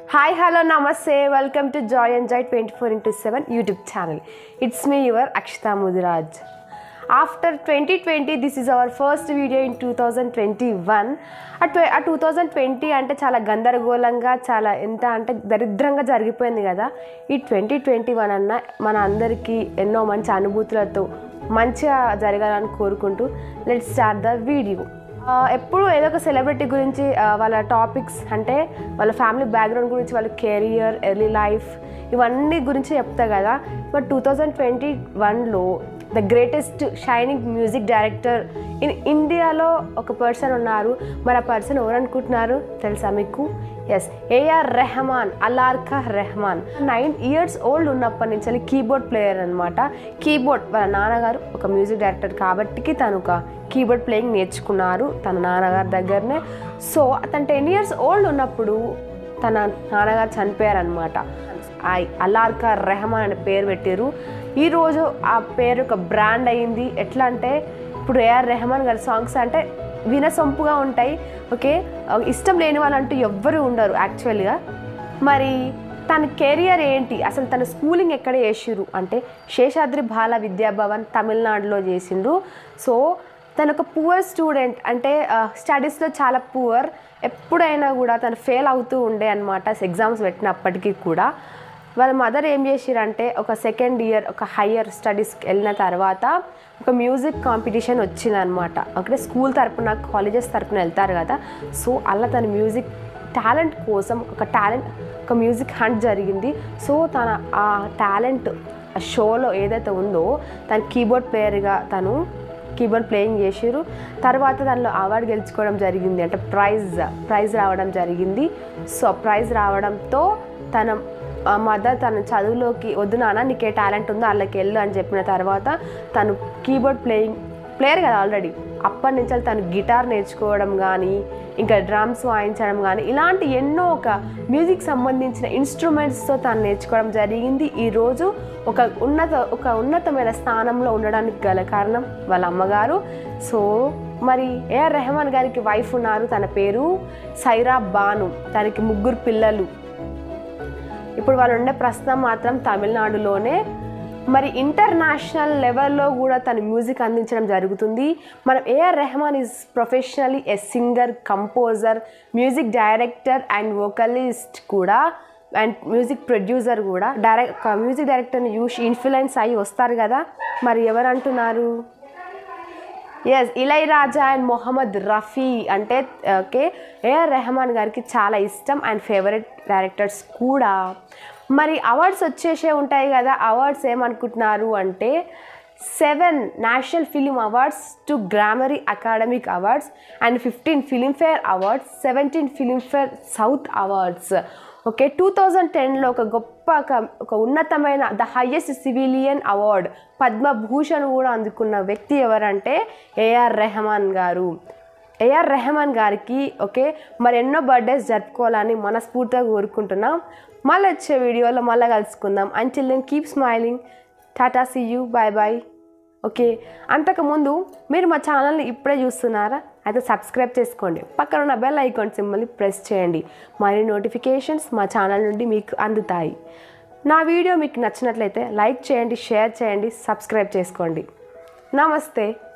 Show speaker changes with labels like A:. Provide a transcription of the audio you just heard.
A: hi hello నమస్తే welcome to Joy and Joy twenty four into seven YouTube channel it's me your Akshitha Mudiraj after twenty twenty this is our first video in two thousand twenty one uh ట్వ ఆ two thousand twenty అంటే చాలా గందరగోళంగా చాలా ఎంత అంటే దరిద్రంగా జరిగిపోయింది కదా ఈ ట్వంటీ ట్వంటీ వన్ అన్న మన అందరికీ ఎన్నో మంచి అనుభూతులతో మంచిగా జరగాలని కోరుకుంటూ లెట్ స్టార్ట్ ద వీడియో ఆ, ఎప్పుడు ఏదో ఒక సెలబ్రిటీ గురించి ఆ, వాళ్ళ టాపిక్స్ అంటే వాళ్ళ ఫ్యామిలీ బ్యాక్గ్రౌండ్ గురించి వాళ్ళ కెరియర్ ఎర్లీ లైఫ్ ఇవన్నీ గురించి చెప్తా కదా బట్ టూ థౌజండ్ ట్వంటీ వన్లో the greatest shining music director in ఇండియాలో ఒక పర్సన్ ఉన్నారు మరి ఆ పర్సన్ ఎవరు అనుకుంటున్నారు తెలుసా మీకు ఎస్ ఏఆర్ రెహమాన్ అలార్కా రెహమాన్ నైన్ ఇయర్స్ ఓల్డ్ ఉన్నప్పటి నుంచి కీబోర్డ్ ప్లేయర్ అనమాట కీబోర్డ్ వాళ్ళ నాన్నగారు ఒక మ్యూజిక్ డైరెక్టర్ కాబట్టి తను ఒక కీబోర్డ్ ప్లేయింగ్ నేర్చుకున్నారు తన నాన్నగారి దగ్గరనే సో తను టెన్ ఇయర్స్ ఓల్డ్ ఉన్నప్పుడు తన నాన్నగారు చనిపోయారనమాట ఐ అలార్కా రెహమాన్ అనే పేరు పెట్టారు ఈరోజు ఆ పేరు ఒక బ్రాండ్ అయింది ఎట్లా అంటే ఇప్పుడు ఏఆర్ రెహమాన్ గారి సాంగ్స్ అంటే వినసొంపుగా ఉంటాయి ఓకే ఇష్టం లేని వాళ్ళంటూ ఎవ్వరు ఉండరు యాక్చువల్గా మరి తన కెరియర్ ఏంటి అసలు తన స్కూలింగ్ ఎక్కడ చేసిర్రు అంటే శేషాద్రి బాల విద్యాభవన్ తమిళనాడులో చేసిండ్రు సో తను ఒక పువర్ స్టూడెంట్ అంటే స్టడీస్లో చాలా పువర్ ఎప్పుడైనా కూడా తను ఫెయిల్ అవుతూ ఉండే అనమాట ఎగ్జామ్స్ పెట్టినప్పటికీ కూడా వాళ్ళ మదర్ ఏం చేసిరంటే ఒక సెకండ్ ఇయర్ ఒక హయ్యర్ స్టడీస్కి వెళ్ళిన తర్వాత ఒక మ్యూజిక్ కాంపిటీషన్ వచ్చిందనమాట అక్కడ స్కూల్ తరపున కాలేజెస్ తరపున వెళ్తారు కదా సో అలా తన మ్యూజిక్ టాలెంట్ కోసం ఒక టాలెంట్ ఒక మ్యూజిక్ హంట్ జరిగింది సో తన ఆ టాలెంట్ ఆ షోలో ఏదైతే ఉందో తన కీబోర్డ్ ప్లేయర్గా తను కీబోర్డ్ ప్లేయింగ్ చేసిరు తర్వాత దానిలో అవార్డు గెలుచుకోవడం జరిగింది అంటే ప్రైజ్ ప్రైజ్ రావడం జరిగింది సో ప్రైజ్ రావడంతో తన ఆ మదర్ తన చదువులోకి వద్దు నాన్న నీకే టాలెంట్ ఉందో వాళ్ళకి వెళ్ళు అని చెప్పిన తర్వాత తను కీబోర్డ్ ప్లేయింగ్ ప్లేయర్ కదా ఆల్రెడీ అప్పటి నుంచి తను గిటార్ నేర్చుకోవడం కానీ ఇంకా డ్రమ్స్ వాయించడం కానీ ఇలాంటి ఎన్నో ఒక మ్యూజిక్ సంబంధించిన ఇన్స్ట్రుమెంట్స్తో తను నేర్చుకోవడం జరిగింది ఈరోజు ఒక ఉన్నత ఒక ఉన్నతమైన స్థానంలో ఉండడానికి గల కారణం వాళ్ళ అమ్మగారు సో మరి ఏఆర్ రెహమాన్ గారికి వైఫ్ ఉన్నారు తన పేరు సైరా బాను తనకి ముగ్గురు పిల్లలు ఇప్పుడు వాళ్ళు ఉండే ప్రస్తుతం మాత్రం తమిళనాడులోనే మరి ఇంటర్నేషనల్ లెవెల్లో కూడా తన మ్యూజిక్ అందించడం జరుగుతుంది మనం A R Rahman is professionally a singer composer music director and vocalist కూడా అండ్ మ్యూజిక్ ప్రొడ్యూసర్ కూడా డైరెక్ట్ మ్యూజిక్ డైరెక్టర్ని యూస్ ఇన్ఫ్లుయెన్స్ అయ్యి వస్తారు కదా మరి ఎవరు అంటున్నారు yes Ilaiyaraaja and Mohammed Rafi అంటే ఓకే ఏఆర్ రెహమాన్ గారికి చాలా ఇష్టం అండ్ ఫేవరెట్ డైరెక్టర్స్ కూడా మరి అవార్డ్స్ వచ్చేసే ఉంటాయి కదా అవార్డ్స్ ఏమనుకుంటున్నారు అంటే seven national film awards two Grammy academic awards and fifteen Filmfare awards seventeen Filmfare south awards okay two thousand టెన్లో ఒక గొప్ప ఒక- ఒక ఉన్నతమైన the highest civilian award Padma Bhushan కూడా అందుకున్న వ్యక్తి ఎవరంటే ఏఆర్ రెహమాన్ గారు ఏఆర్ రెహమాన్ గారికి ఓకే మరి ఎన్నో బర్త్డేస్ జరుపుకోవాలని మనస్ఫూర్తిగా కోరుకుంటున్నాం మళ్ళీ వచ్చే వీడియోలో మళ్ళీ కలుసుకుందాం అంటిల్ దెన్ కీప్ స్మైలింగ్ టాటా see you bye bye okay అంతకుముందు మీరు మా ఛానల్ని ఇప్పుడే చూస్తున్నారా అయితే సబ్స్క్రైబ్ చేసుకోండి పక్కన ఉన్న బెల్ ఐకాన్ సింబల్ని ప్రెస్ చేయండి మరి నోటిఫికేషన్స్ మా ఛానల్ నుండి మీకు అందుతాయి నా వీడియో మీకు నచ్చినట్లయితే లైక్ చేయండి షేర్ చేయండి సబ్స్క్రైబ్ చేసుకోండి నమస్తే